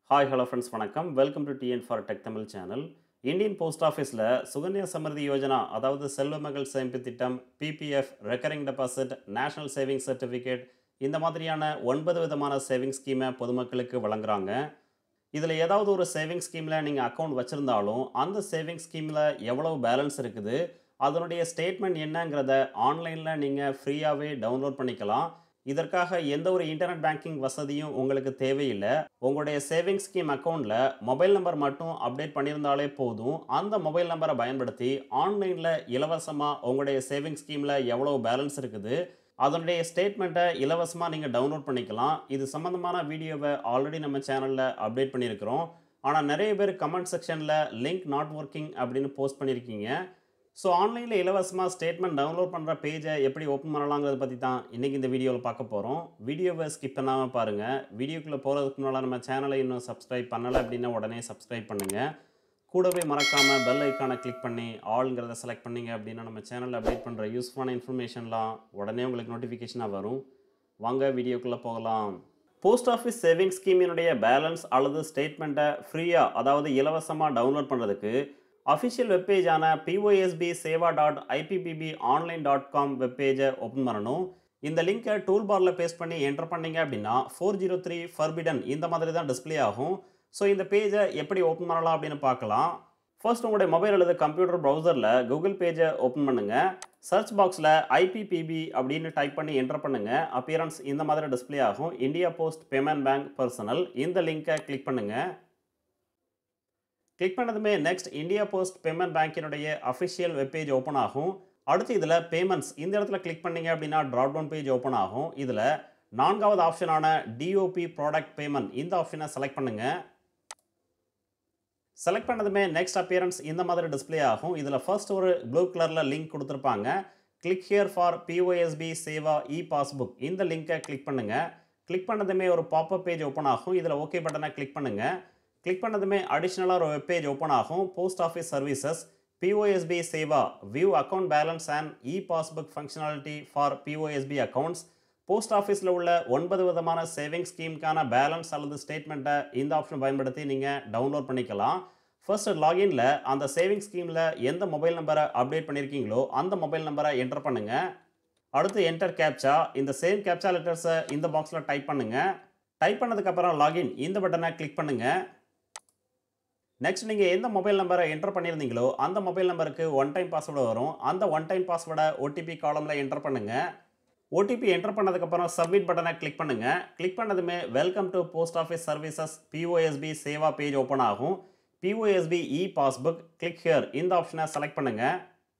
hi hello friends வணக்கம் welcome to TN for tech Tamil channel Indian post ஆஃபீஸில் சுகன்யா சமர்தி யோஜனா அதாவது செல்வ மகள் சேமிப்பு திட்டம் PPF recurring deposit national savings certificate இந்த மாதிரியான ஒன்பது விதமான சேவிங் ஸ்கீமை பொதுமக்களுக்கு வழங்குறாங்க இதில் ஏதாவது ஒரு சேவிங் ஸ்கீமில் நீங்கள் அக்கௌண்ட் வச்சுருந்தாலும் அந்த சேவிங் ஸ்கீமில் எவ்வளவு பேலன்ஸ் இருக்குது அதனுடைய ஸ்டேட்மெண்ட் என்னங்கிறத ஆன்லைனில் நீங்கள் ஃப்ரீயாகவே டவுன்லோட் பண்ணிக்கலாம் இதற்காக எந்த ஒரு இன்டர்நெட் பேங்கிங் வசதியும் உங்களுக்கு தேவையில்லை உங்களுடைய சேவிங்ஸ் ஸ்கீம் அக்கௌண்ட்டில் மொபைல் நம்பர் மட்டும் அப்டேட் பண்ணியிருந்தாலே போதும் அந்த மொபைல் நம்பரை பயன்படுத்தி ஆன்லைனில் இலவசமாக உங்களுடைய சேவிங்ஸ் ஸ்கீமில் எவ்வளோ பேலன்ஸ் இருக்குது அதனுடைய ஸ்டேட்மெண்ட்டை இலவசமாக நீங்கள் டவுன்லோட் பண்ணிக்கலாம் இது சம்மந்தமான வீடியோவை ஆல்ரெடி நம்ம சேனலில் அப்டேட் பண்ணியிருக்கிறோம் ஆனால் நிறைய பேர் கமெண்ட் செக்ஷனில் லிங்க் நாட் ஒர்க்கிங் அப்படின்னு போஸ்ட் பண்ணியிருக்கீங்க ஸோ ஆன்லைனில் இலவசமாக ஸ்டேட்மெண்ட் டவுன்லோட் பண்ணுற பேஜை எப்படி ஓப்பன் பண்ணலாங்கிறத பற்றி தான் இன்றைக்கி இந்த வீடியோவில் பார்க்க போகிறோம் வீடியோவை ஸ்கிப் பண்ணாமல் பாருங்கள் வீடியோக்குள்ளே போகிறதுக்கு முன்னால் நம்ம சேனலை இன்னும் சப்ஸ்கிரைப் பண்ணலை அப்படின்னா உடனே சப்ஸ்கிரைப் பண்ணுங்கள் கூடவே மறக்காமல் பெல் ஐக்கானை கிளிக் பண்ணி ஆளுங்கிறத செலக்ட் பண்ணீங்க அப்படின்னா நம்ம சேனலில் அப்டேட் பண்ணுற யூஸ்ஃபுல்லான இன்ஃபர்மேஷன்லாம் உடனே உங்களுக்கு நோட்டிஃபிகேஷனாக வரும் வாங்க வீடியோக்குள்ளே போகலாம் போஸ்ட் ஆஃபீஸ் சேவிங் ஸ்கீமினுடைய பேலன்ஸ் அல்லது ஸ்டேட்மெண்ட்டை ஃப்ரீயாக அதாவது இலவசமாக டவுன்லோட் பண்ணுறதுக்கு அஃபிஷியல் வெப்பேஜான POSB Seva dot IPPB online dot com வெப்பேஜை ஓப்பன் பண்ணணும் இந்த லிங்கை டூல் பாரில் பேஸ்ட் பண்ணி என்டர் பண்ணீங்க அப்படின்னா ஃபோர் ஜீரோ த்ரீ ஃபர்பிடன் இந்த மாதிரி தான் டிஸ்ப்ளே ஆகும் ஸோ இந்த பேஜை எப்படி ஓப்பன் பண்ணலாம் அப்படின்னு பார்க்கலாம் ஃபர்ஸ்ட் உங்களுடைய மொபைல் அல்லது கம்ப்யூட்டர் ப்ரௌசரில் கூகுள் பேஜை ஓப்பன் பண்ணுங்கள் சர்ச் பாக்ஸில் ஐபிபிபி அப்படின்னு டைப் பண்ணி என்டர் பண்ணுங்கள் அப்பியரன்ஸ் இந்த மாதிரி டிஸ்ப்ளே ஆகும் India post payment bank personal இந்த லிங்கை கிளிக் பண்ணுங்கள் கிளிக் பண்ணதுமே நெக்ஸ்ட் இந்தியா போஸ்ட் பேமெண்ட் பேங்கினுடைய அஃபிஷியல் வெப்பேஜ் ஓப்பன் ஆகும் அடுத்து இதில் பேமெண்ட்ஸ் இந்த இடத்துல கிளிக் பண்ணீங்க அப்படின்னா ட்ராப் டவுன் பேஜ் ஓப்பன் ஆகும் இதில் நான்காவது ஆப்ஷனான டிஓபி ப்ராடக்ட் பேமெண்ட் இந்த ஆப்ஷனை செலக்ட் பண்ணுங்கள் செலக்ட் பண்ணதுமே நெக்ஸ்ட் அப்பியரன்ஸ் இந்த மாதிரி டிஸ்ப்ளே ஆகும் இதில் ஃபர்ஸ்ட் ஒரு ப்ளூ கலரில் லிங்க் கொடுத்துருப்பாங்க click here for POSB Seva e passbook இந்த லிங்கை கிளிக் பண்ணுங்கள் கிளிக் பண்ணதுமே ஒரு பாப்அப் பேஜ் ஓப்பன் ஆகும் இதில் ஓகே பட்டனை கிளிக் பண்ணுங்கள் கிளிக் பண்ணதுமே அடிஷ்னலாக ஒரு வெப்பேஜ் ஓப்பன் ஆகும் post office services POSB Seva view account balance and e passbook functionality for POSB accounts post ஆஃபீஸில் உள்ள ஒன்பது விதமான சேவிங் ஸ்கீமுக்கான பேலன்ஸ் அல்லது ஸ்டேட்மெண்ட்டை இந்த ஆப்ஷன் பயன்படுத்தி நீங்கள் டவுன்லோட் பண்ணிக்கலாம் ஃபர்ஸ்ட் லாகின்ல அந்த சேவிங் ஸ்கீமில் எந்த மொபைல் நம்பரை அப்டேட் பண்ணியிருக்கீங்களோ அந்த மொபைல் நம்பரை என்டர் பண்ணுங்கள் அடுத்து என்டர் கேப்சா இந்த சேம் கேப்சா லெட்டர்ஸை இந்த பாக்ஸில் டைப் பண்ணுங்கள் டைப் பண்ணதுக்கப்புறம் லாகின் இந்த பட்டனை கிளிக் பண்ணுங்கள் நெக்ஸ்ட் நீங்கள் எந்த மொபைல் நம்பரை என்டர் பண்ணியிருந்தீங்களோ அந்த மொபைல் நம்பருக்கு ஒன் டைம் பாஸ்வேர்டு வரும் அந்த ஒன் டைம் பாஸ்வேர்டை ஓடிபி காலமில் என்டர் பண்ணுங்கள் ஓடிபி என்டர் பண்ணதுக்கப்புறம் சப்மிட் பட்டனை கிளிக் பண்ணுங்கள் கிளிக் பண்ணதுமே welcome to post office services POSB Seva page open ஆகும் POSB e passbook click here இந்த ஆப்ஷனை செலக்ட் பண்ணுங்கள்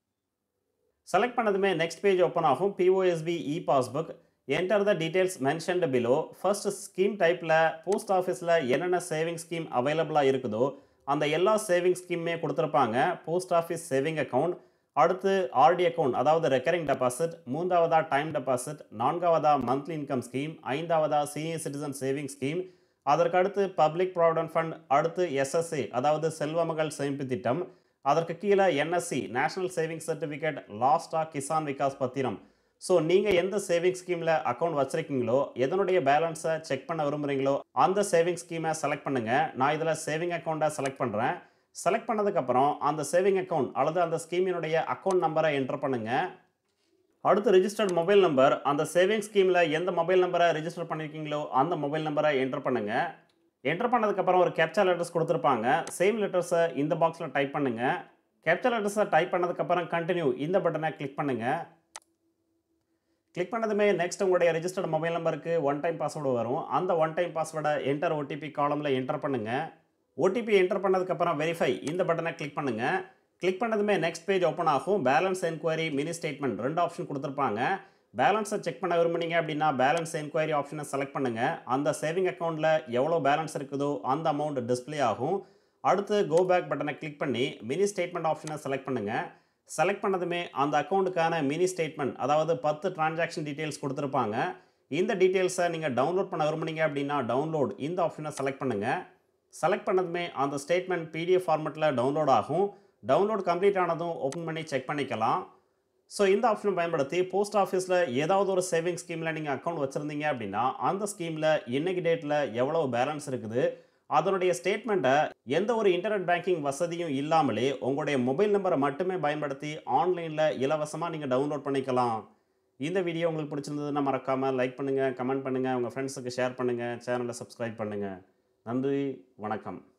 செலக்ட் பண்ணதுமே நெக்ஸ்ட் பேஜ் ஓப்பன் ஆகும் POSB e passbook enter the details mentioned below first scheme டைப்பில் போஸ்ட் ஆஃபீஸில் என்னென்ன சேவிங் ஸ்கீம் அவைலபிளாக இருக்குதோ அந்த எல்லா சேவிங் ஸ்கீமுமே கொடுத்துருப்பாங்க போஸ்ட் ஆஃபீஸ் சேவிங் அக்கௌண்ட் அடுத்து ஆர்டி அக்கௌண்ட் அதாவது ரெக்கரிங் டெபாசிட் மூன்றாவதா டைம் டெபாசிட் நான்காவதா மந்த்லி இன்கம் ஸ்கீம் ஐந்தாவதா சீனியர் சிட்டிசன் சேவிங் ஸ்கீம் அதற்கு அடுத்து பப்ளிக் ப்ராவிடன்ட் ஃபண்ட் அடுத்து எஸ்எஸ்சி அதாவது செல்வமகள் சேமிப்பு திட்டம் அதற்கு கீழே என்எஸ்சி நேஷனல் சேவிங் சர்டிஃபிகேட் லாஸ்டா கிசான் விகாஸ் பத்திரம் ஸோ நீங்கள் எந்த சேவிங் ஸ்கீமில் அக்கௌண்ட் வச்சுருக்கீங்களோ எதனுடைய பேலன்ஸை செக் பண்ண விரும்புகிறீங்களோ அந்த சேவிங் ஸ்கீமை செலக்ட் பண்ணுங்கள் நான் இதில் சேவிங் அக்கௌண்ட்டை செலக்ட் பண்ணுறேன் செலக்ட் பண்ணதுக்கப்புறம் அந்த சேவிங் அக்கௌண்ட் அல்லது அந்த ஸ்கீமினுடைய அக்கௌண்ட் நம்பரை என்டர் பண்ணுங்கள் அடுத்து ரிஜிஸ்டர்ட் மொபைல் நம்பர் அந்த சேவிங் ஸ்கீமில் எந்த மொபைல் நம்பரை ரிஜிஸ்டர் பண்ணியிருக்கீங்களோ அந்த மொபைல் நம்பரை என்டர் பண்ணுங்கள் என்டர் பண்ணதுக்கப்புறம் ஒரு கேப்சா லெட்டர்ஸ் கொடுத்துருப்பாங்க சேம் லெட்டர்ஸை இந்த பாக்ஸில் டைப் பண்ணுங்கள் கேப்சா லெட்டர்ஸை டைப் பண்ணதுக்கப்புறம் கண்டினியூ இந்த பட்டனை கிளிக் பண்ணுங்கள் கிளிக் பண்ணதுமே நெக்ஸ்ட் உங்களுடைய ரெஜிஸ்டர்ட் மொபைல் நம்பருக்கு ஒன் டைம் பாஸ்வேர்டு வரும் அந்த ஒன் டைம் பாஸ்வேர்டை என்டர் ஓடிபி காலமில் என்டர் பண்ணுங்கள் ஓடிபி என்டர் பண்ணதுக்கப்புறம் வெரிஃபை இந்த பட்டனை கிளிக் பண்ணுங்கள் கிளிக் பண்ணதுமே நெக்ஸ்ட் பேஜ் ஓப்பன் ஆகும் பேலன்ஸ் என்கொயரி மினி ஸ்டேட்மெண்ட் ரெண்டு ஆப்ஷன் கொடுத்துருப்பாங்க பேலன்ஸை செக் பண்ண விரும்புனீங்க அப்படின்னா பேலன்ஸ் என்கொயரி ஆப்ஷனை செலக்ட் பண்ணுங்கள் அந்த சேவிங் அக்கௌண்ட்டில் எவ்வளோ பேலன்ஸ் இருக்குதோ அந்த அமௌண்ட் டிஸ்பிளே ஆகும் அடுத்து கோ பேக் பட்டனை கிளிக் பண்ணி மினி ஸ்டேட்மெண்ட் ஆப்ஷனை செலக்ட் பண்ணுங்கள் செலக்ட் பண்ணதுமே அந்த அக்கௌண்ட்டுக்கான மினி ஸ்டேட்மெண்ட் அதாவது பத்து டிரான்சாக்ஷன் டீட்டெயில்ஸ் கொடுத்துருப்பாங்க இந்த டீட்டெயில்ஸை நீங்கள் டவுன்லோட் பண்ண விரும்புனீங்க அப்படின்னா டவுன்லோட் இந்த ஆப்ஷனை செலக்ட் பண்ணுங்கள் செலக்ட் பண்ணதுமே அந்த ஸ்டேட்மெண்ட் பிடிஎஃப் ஃபார்மெட்டில் டவுன்லோட் ஆகும் டவுன்லோட் கம்ப்ளீட் ஆனதும் ஓப்பன் பண்ணி செக் பண்ணிக்கலாம் ஸோ இந்த ஆப்ஷனை பயன்படுத்தி போஸ்ட் ஆஃபீஸில் ஏதாவது ஒரு சேவிங் ஸ்கீமில் நீங்கள் அக்கௌண்ட் வச்சுருந்தீங்க அப்படின்னா அந்த ஸ்கீமில் இன்னைக்கு டேட்டில் எவ்வளோ பேலன்ஸ் இருக்குது அதனுடைய ஸ்டேட்மெண்ட்டை எந்த ஒரு இன்டர்நெட் பேங்கிங் வசதியும் இல்லாமலே உங்களுடைய மொபைல் நம்பரை மட்டுமே பயன்படுத்தி ஆன்லைனில் இலவசமாக நீங்கள் டவுன்லோட் பண்ணிக்கலாம் இந்த வீடியோ உங்களுக்கு பிடிச்சிருந்ததுன்னா மறக்காமல் லைக் பண்ணுங்கள் கமெண்ட் பண்ணுங்கள் உங்கள் ஃப்ரெண்ட்ஸுக்கு ஷேர் பண்ணுங்கள் சேனலை சப்ஸ்கிரைப் பண்ணுங்கள் நன்றி வணக்கம்